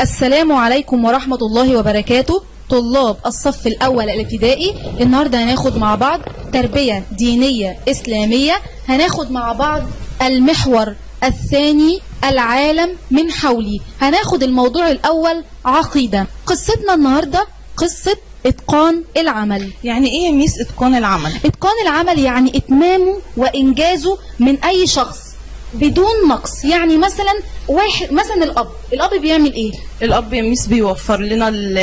السلام عليكم ورحمة الله وبركاته طلاب الصف الأول الابتدائي النهاردة هناخد مع بعض تربية دينية إسلامية هناخد مع بعض المحور الثاني العالم من حولي هناخد الموضوع الأول عقيدة قصتنا النهاردة قصة إتقان العمل يعني ايه يا ميس اتقان العمل إتقان العمل يعني إتمامه وإنجازه من أي شخص بدون نقص يعني مثلا واحد مثلا الأب الأب بيعمل إيه الاب يا ميس بيوفر لنا ال-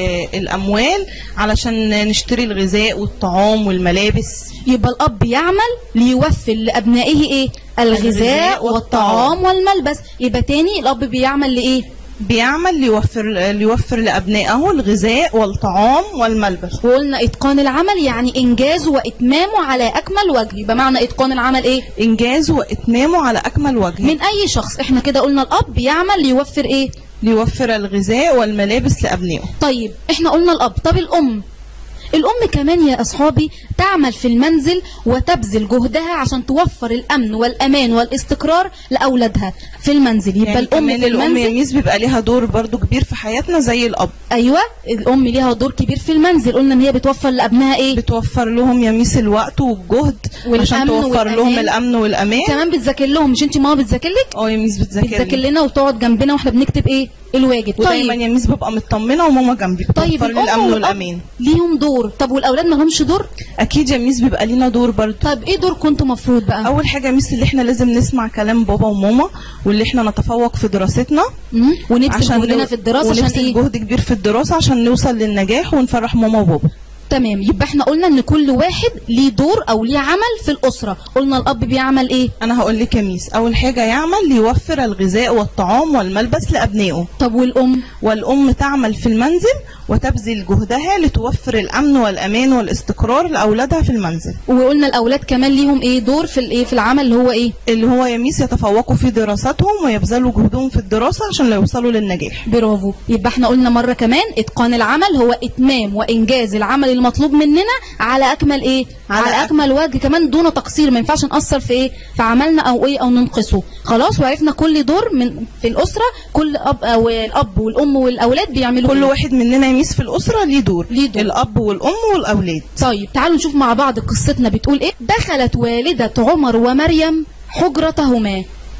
الاموال علشان نشتري الغذاء والطعام والملابس يبقى الأب يعمل ليوفر لأبنائه إيه الغذاء الغذاء والطعام والملبس يبقى تاني الأب بيعمل لإيه بيعمل ليوفر ليوفر لابنائه الغذاء والطعام والملبس وقلنا إتقان العمل يعني إنجازه وإتمامه على أكمل وجه يبقى معنى إتقان العمل إيه انجازه واتمامه على اكمل وجه من أي شخص إحنا كده قلنا الأب بيعمل ليوفر إيه ليوفر الغذاء والملابس لابنائه طيب احنا قلنا الاب طب الام الام كمان يا اصحابي تعمل في المنزل وتبذل جهدها عشان توفر الامن والامان والاستقرار لاولادها في المنزل يبقى يعني الام كمان في الام يا المنزل ميس بيبقى ليها دور برضو كبير في حياتنا زي الاب ايوه الام ليها دور كبير في المنزل قلنا ان هي بتوفر لابنها ايه بتوفر لهم يا ميس الوقت والجهد عشان والأمن توفر والأمان. لهم الامن والامان كمان بتذاكر لهم مش انت ماما بتذاكر لك اه يا ميس بتذاكر بتذاكر لي. لنا وتقعد جنبنا واحنا بنكتب ايه الواجب ودايما يا ميس ببقى مطمنه وماما جنبي طيب بتوفر لي الام الامن والأب والامان ليهم دور طب والاولاد ما لهمش دور اكيد يا ميس بيبقى لينا دور برضو طب ايه دور كنتوا مفروض بقى اول حاجه يا ميس اللي احنا لازم نسمع كلام بابا وماما واللي احنا نتفوق في دراستنا مم؟ ونبذل جهدنا نو- في الدراسه عشان ونبذل ايه جهد كبير في الدراسه عشان نوصل للنجاح ونفرح ماما وبابا تمام يبقى احنا قلنا ان كل واحد ليه دور او ليه عمل في الاسره قلنا الاب بيعمل ايه انا هقول لك يا ميس اول حاجه يعمل ليوفر الغذاء والطعام والملبس لابنائه طب والام والام تعمل في المنزل وتبذل جهدها لتوفر الامن والامان والاستقرار لاولادها في المنزل وقلنا الاولاد كمان ليهم ايه دور في الايه في العمل اللي هو ايه اللي هو يا ميس يتفوقوا في دراستهم ويبذلوا جهدهم في الدراسه عشان لا يوصلوا للنجاح برافو يبقى احنا قلنا مره كمان اتقان العمل هو اتمام وانجاز العمل المطلوب مننا على اكمل ايه على على, أك- اكمل وجه كمان دون تقصير ما ينفعش نقصر في ايه في عملنا او ايه او ننقصه خلاص وعرفنا كل دور من في الاسره كل اب او الاب والام والاولاد بيعملوا كل إيه؟ واحد مننا يا ميس في الاسره ليه دور ليه دور. الاب والام والاولاد طيب تعالوا نشوف مع بعض قصتنا بتقول ايه دخلت والدة عمر ومريم حجرتهما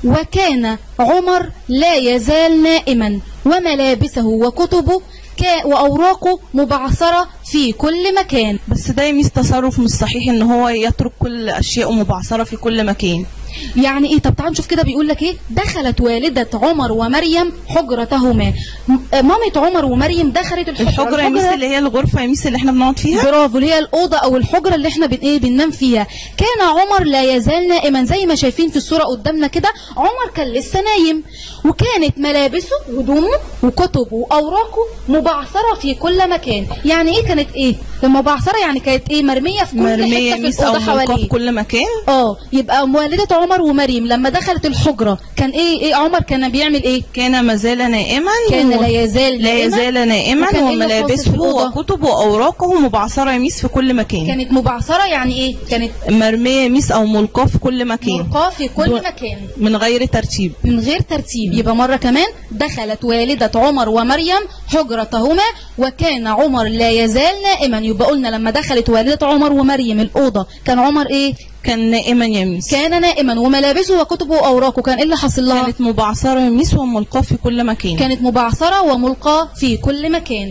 وكان عمر لا يزال نائما وملابسه وكتبه كا- وأوراقه مبعثرة في كل مكان بس ده يا ميس تصرف مش صحيح ان هو يترك كل اشياء مبعثره في كل مكان يعني ايه طب تعالوا نشوف كده بيقول لك ايه دخلت والدة عمر ومريم حجرتهما م- مامة عمر ومريم دخلت الحجرة الحجره يا ميس اللي هي الغرفه يا ميس اللي احنا بنقعد فيها برافو اللي هي الاوضه او الحجره اللي احنا بن ايه بننام فيها كان عمر لا يزال نائما زي ما شايفين في الصوره قدامنا كده عمر كان لسه نايم وكانت ملابسه هدومه وكتبه واوراقه مبعثره في كل مكان يعني ايه كانت ايه مبعثره يعني كانت ايه مرميه في كل مرميه يا حته في ميس او الاوضه ملقاه في حواليه كل مكان اه يبقى والده عمر ومريم لما دخلت الحجره كان ايه ايه عمر كان بيعمل ايه كان ما زال نائما كان و- لا يزال لا نائما. يزال نائما وكان إيه اللي حاصل في وملابسه الأوضة؟ وكتبه واوراقه مبعثره يا ميس في كل مكان كانت مبعثره يعني ايه كانت مرميه يا ميس او ملقاه في كل مكان ملقاه في كل دو- مكان من غير ترتيب من غير ترتيب يبقى مرة كمان دخلت والدة عمر ومريم حجرتهما وكان عمر لا يزال نائما يبقى قلنا لما دخلت والدة عمر ومريم الأوضة كان عمر إيه؟ كان نائما يا ميس كان نائما وملابسه وكتبه وأوراقه كان إيه اللي حصل لها؟ كانت مبعثره يا ميس وملقاه في كل مكان كانت مبعثرة وملقاة في كل مكان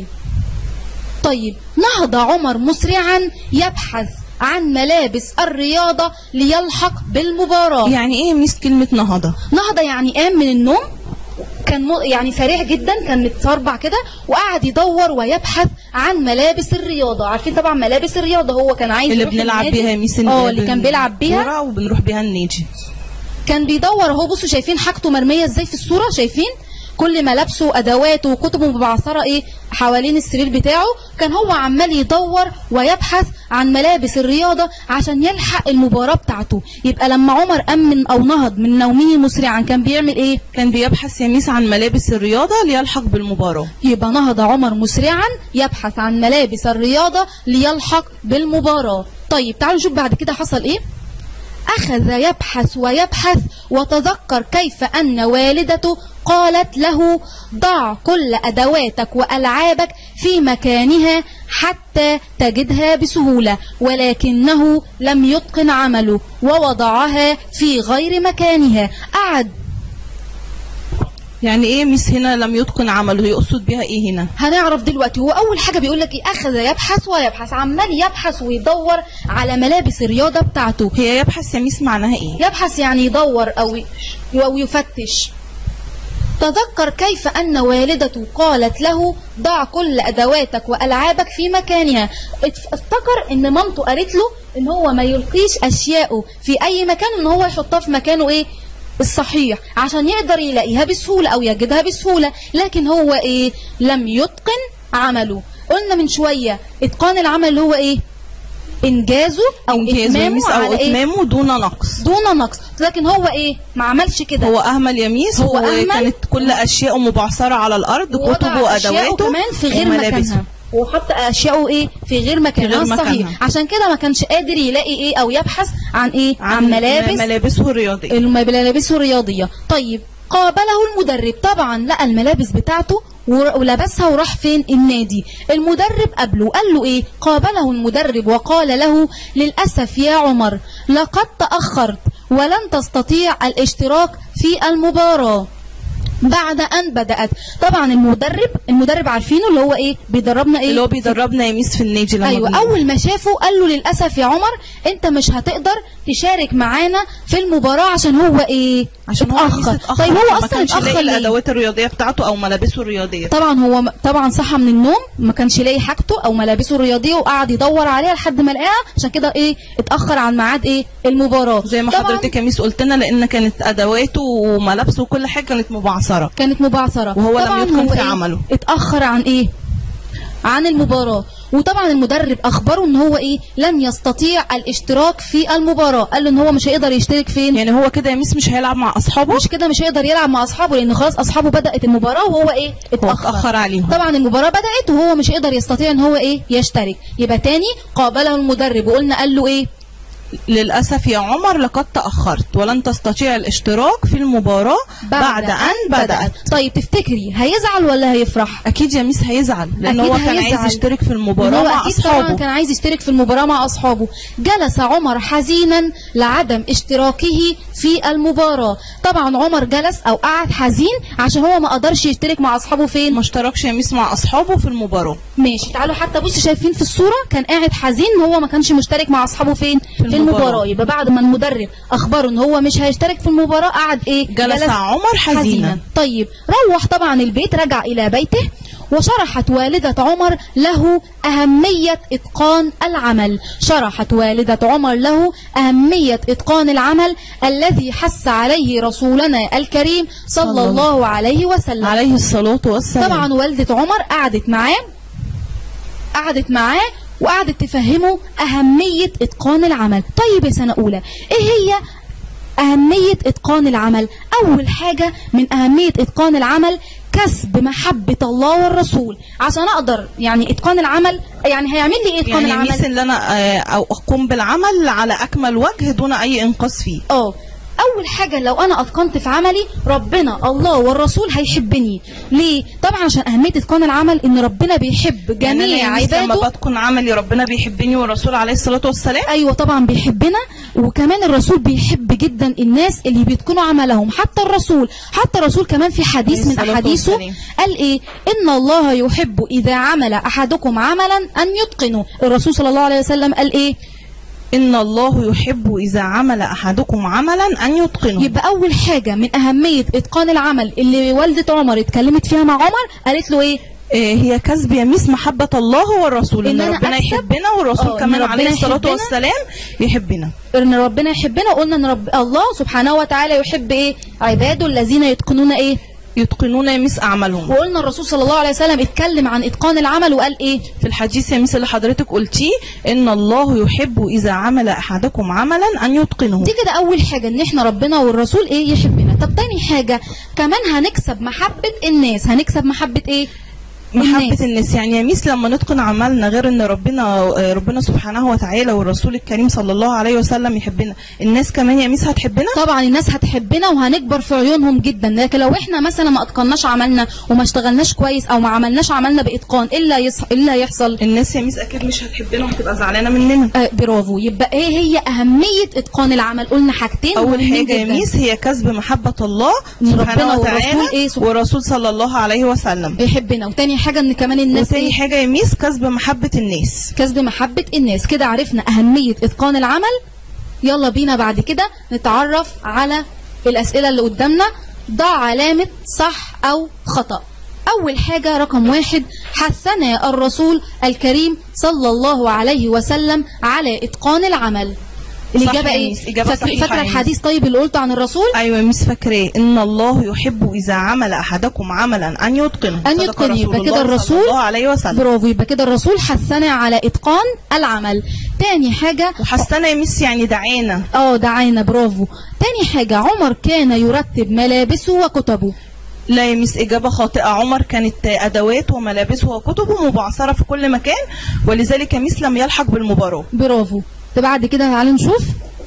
طيب نهض عمر مسرعا يبحث عن ملابس الرياضة ليلحق بالمباراة يعني ايه يا ميس كلمه نهضه نهضة يعني قام من النوم كان م... يعني سريع جدا كان متسربع كده وقعد يدور ويبحث عن ملابس الرياضة عارفين طبعا ملابس الرياضة هو كان عايز اللي يروح بنلعب النادي. بيها يا ميس اه اللي كان بيلعب بيها كورة وبنروح بيها النادي كان بيدور اهو بصوا شايفين حاجته مرمية ازاي في الصورة شايفين كل ملابسه وادواته وكتبه مبعثره ايه حوالين السرير بتاعه كان هو عمال يدور ويبحث عن ملابس الرياضه عشان يلحق المباراه بتاعته يبقى لما عمر امن او نهض من نومه مسرعا كان بيعمل ايه كان بيبحث يا ميس عن ملابس الرياضه ليلحق بالمباراه يبقى نهض عمر مسرعا يبحث عن ملابس الرياضة ليلحق بالمباراة طيب تعالوا نشوف بعد كده حصل ايه أخذ يبحث ويبحث وتذكر كيف أن والدته قالت له ضع كل أدواتك وألعابك في مكانها حتى تجدها بسهولة ولكنه لم يتقن عمله ووضعها في غير مكانها قعد يعني ايه ميس هنا لم يتقن عمله يقصد بها ايه هنا هنعرف دلوقتي هو اول حاجه بيقول لك ايه اخذ يبحث ويبحث عمال يبحث ويدور على ملابس الرياضه بتاعته هي يبحث يا ميس معناها ايه يبحث يعني يدور او او يفتش تذكر كيف ان والدته قالت له ضع كل ادواتك والعابك في مكانها ات- افتكر ان مامته قالت له ان هو ما يلقيش اشياءه في اي مكان ان هو يحطها في مكانه ايه الصحيح عشان يقدر يلاقيها بسهولة او يجدها بسهولة لكن هو ايه لم يتقن عمله قلنا من شوية اتقان العمل اللي هو ايه انجازه او انجاز يا اتمامه ميس او على ايه اتمامه دون نقص دون نقص لكن هو ايه ما عملش كده هو اهمل يا ميس هو أهمل. وكانت كل اشياءه مبعثره على الارض ووضع كتبه أشياءه وادواته كمان في غير وملابسه. مكانها وحط اشياءه ايه في غير مكانها غير الصحيح مكانها. عشان كده ما كانش قادر يلاقي ايه او يبحث عن ايه عن, ملابس ملابسه الرياضيه الملابسه الرياضيه طيب قابله المدرب طبعا لقى الملابس بتاعته ور- ولبسها وراح فين النادي المدرب قبله قال له ايه قابله المدرب وقال له للاسف يا عمر لقد تاخرت ولن تستطيع الاشتراك في المباراه بعد ان بدات طبعا المدرب المدرب عارفينه اللي هو ايه بيدربنا ايه اللي هو بيدربنا يا ميس في النادي لما ايوه بنروح. اول ما شافه قال له للاسف يا عمر انت مش هتقدر تشارك معانا في المباراه عشان هو ايه عشان هو يا ميس اتاخر اتاخر طيب هو ما اصلا كانش لاقي اتاخر ليه الادوات الرياضيه بتاعته او ملابسه الرياضيه طبعا هو م- طبعا صحى من النوم ما كانش لاقي حاجته او ملابسه الرياضيه وقعد يدور عليها لحد ما لقاها عشان كده ايه اتاخر عن ميعاد ايه المباراه زي ما طبعاً حضرتك يا ميس قلت لنا لان كانت ادواته وملابسه وكل حاجه كانت مبعثره كانت مبعثره وهو لم طبعاً يتقن هو في إيه؟ عمله. اتاخر عن ايه عن المباراه وطبعا المدرب اخبره ان هو ايه لن يستطيع الاشتراك في المباراه قال له ان هو مش هيقدر يشترك فين يعني هو كده يا ميس مش هيلعب مع اصحابه مش كده مش هيقدر يلعب مع اصحابه لان خلاص اصحابه بدات المباراه وهو ايه هو اتاخر اتاخر عليهم طبعا المباراه بدات وهو مش هيقدر يستطيع ان هو ايه يشترك يبقى تاني قابله المدرب وقلنا قال له ايه للأسف يا عمر لقد تأخرت ولن تستطيع الاشتراك في المباراة بعد, أن بدأت طيب تفتكري هيزعل ولا هيفرح أكيد يا ميس هيزعل لأن أكيد هو كان هيزعل. عايز يشترك في إن المباراة هو مع أكيد طبعا أصحابه كان عايز يشترك في المباراة مع أصحابه جلس عمر حزينا لعدم اشتراكه في المباراة طبعا عمر جلس أو قعد حزين عشان هو ما قدرش يشترك مع أصحابه فين ما اشتركش يا ميس مع أصحابه في المباراة ماشي تعالوا حتى بصوا شايفين في الصورة كان قاعد حزين ان هو ما كانش مشترك مع اصحابه فين في المباراة. المباراة يبقى بعد ما المدرب اخبره ان هو مش هيشترك في المباراة قعد ايه جلس عمر حزينا طيب روح طبعا البيت رجع الى بيته وشرحت والدة عمر له أهمية إتقان العمل شرحت والدة عمر له أهمية إتقان العمل الذي حث عليه رسولنا الكريم صلى صلى الله الله عليه وسلم عليه الصلاة والسلام طبعا والدة عمر قعدت معاه قعدت معاه وقعدت تفهمه أهمية إتقان العمل طيب يا سنة أولى إيه هي أهمية إتقان العمل أول حاجة من أهمية إتقان العمل كسب محبة الله والرسول عشان أقدر يعني إتقان العمل يعني هيعمل لي إيه إتقان يعني يا ميس العمل اللي أنا آه، أو أقوم بالعمل على أكمل وجه دون أي إنقاص فيه اه اول حاجه لو انا اتقنت في عملي ربنا الله والرسول هيحبني ليه طبعا عشان اهميه اتقان العمل ان ربنا بيحب يعني أنا جميع يا ميس لما عباده بتكن عملي ربنا بيحبني والرسول عليه الصلاة والسلام ايوه طبعا بيحبنا وكمان الرسول بيحب جدا الناس اللي بيتقنوا عملهم حتى الرسول حتى الرسول كمان في حديث عليه من الصلاة احاديثه والسلام. قال ايه ان الله يحب اذا عمل احدكم عملا ان يتقنه الرسول صلى الله عليه وسلم قال ايه إن الله يحب إذا عمل أحدكم عملا أن يتقنه يبقى اول حاجه من اهميه اتقان العمل اللي والده عمر اتكلمت فيها مع عمر قالت له ايه آه، هي كسب يا ميس محبة الله والرسول إن إن, أنا ربنا أكسب؟ يحبنا والرسول آه، إن كمان ربنا عليه الصلاة يحبنا. والسلام يحبنا ان ربنا يحبنا قلنا ان رب الله سبحانه وتعالى يحب ايه عباده الذين يتقنون ايه يتقنون يا ميس أعمالهم وقلنا الرسول صلى الله عليه وسلم اتكلم عن اتقان العمل وقال ايه في الحديث يا ميس اللي حضرتك قلتيه إن الله يحب إذا عمل أحدكم عملا أن يتقنه دي كده اول حاجه ان احنا ربنا والرسول ايه يحبنا طب تاني حاجه كمان هنكسب محبه الناس هنكسب محبه ايه محبة الناس. الناس يعني يا ميس لما نتقن عملنا غير ان ربنا ربنا سبحانه وتعالى والرسول الكريم صلى الله عليه وسلم يحبنا الناس كمان يا ميس هتحبنا طبعا الناس هتحبنا وهنكبر في عيونهم جدا لكن لو احنا مثلا ما اتقناش عملنا وما اشتغلناش كويس او ما عملناش عملنا باتقان الا يص... الا يحصل الناس يا ميس اكيد مش هتحبنا وهتبقى زعلانة مننا آه برافو يبقى ايه هي اهميه اتقان العمل قلنا حاجتين اول مهمين حاجة يا جدا. ميس هي كسب محبة الله إن ربنا سبحانه والرسول وتعالى إيه سبحانه- ورسول صلى الله عليه وسلم يحبنا وتاني حاجه ان كمان الناس وتاني إيه؟ حاجة يا ميس كسب محبة الناس كسب محبه الناس كده عرفنا اهميه اتقان العمل يلا بينا بعد كده نتعرف على الاسئله اللي قدامنا ضع علامه صح او خطا اول حاجه رقم واحد حثنا الرسول الكريم صلى الله عليه وسلم على اتقان العمل الاجابه يا ايه ميس، إجابة فاكر- صحيحة فاكره يا ميس. الحديث طيب اللي قلته عن الرسول ايوه يا ميس فاكراه ان الله يحب اذا عمل احدكم عملا ان يتقنه أن صدق يتقنه. رسول يبقى كده الله الرسول صلى الله عليه وسلم برافو يبقى كده الرسول حثنا على اتقان العمل تاني حاجه وحسنا يا ميس يعني دعانا اه دعينا برافو تاني حاجة عمر كان يرتب ملابسه وكتبه لا يا ميس إجابة خاطئة عمر كانت أدوات وملابسه وكتبه مبعثرة في كل مكان ولذلك يا ميس لم يلحق بالمباراة برافو ده بعد كده تعالوا نشوف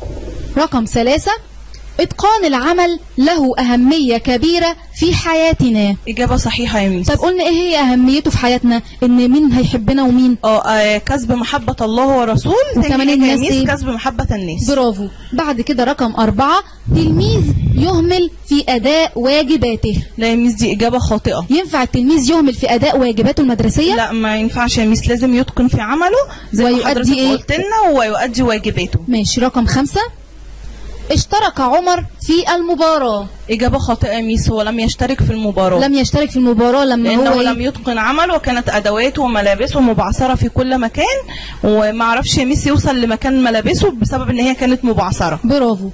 رقم ثلاثة إتقان العمل له أهمية كبيرة في حياتنا إجابة صحيحة يا ميس طيب قلنا إيه هي أهميته في حياتنا إن مين هيحبنا ومين اه آه، كسب محبة الله ورسول تاني وكمان حاجة يا الناس ميس إيه؟ كسب محبة الناس برافو بعد كده رقم أربعة تلميذ يهمل في أداء واجباته لا يا ميس دي إجابة خاطئة ينفع التلميذ يهمل في أداء واجباته المدرسية لا ما ينفعش يا ميس لازم يتقن في عمله زي ما ويؤدي حضرتك إيه؟ قلت لنا ويؤدي واجباته ماشي رقم خمسة اشترك عمر في المباراة إجابة خاطئة يا ميس هو لم يشترك في المباراة لم يشترك في المباراة لما لانه هو لم إيه؟ يتقن عمله وكانت ادواته وملابسه مبعثره في كل مكان وما عرفش يا ميس يوصل لمكان ملابسه بسبب ان هي كانت مبعثره برافو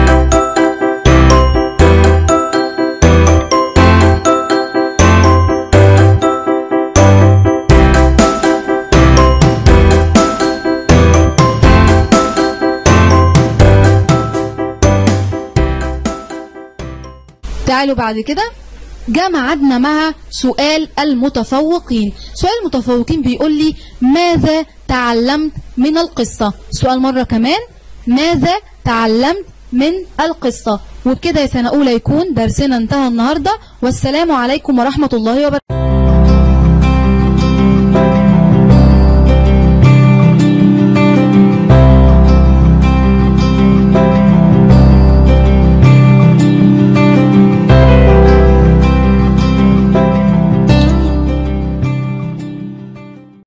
تعالوا بعد كده جاء ميعادنا مع سؤال المتفوقين سؤال المتفوقين بيقول لي ماذا تعلمت من القصة سؤال مرة كمان ماذا تعلمت من القصة وبكده يا سنة أولى يكون درسنا انتهى النهاردة والسلام عليكم ورحمة الله وبركاته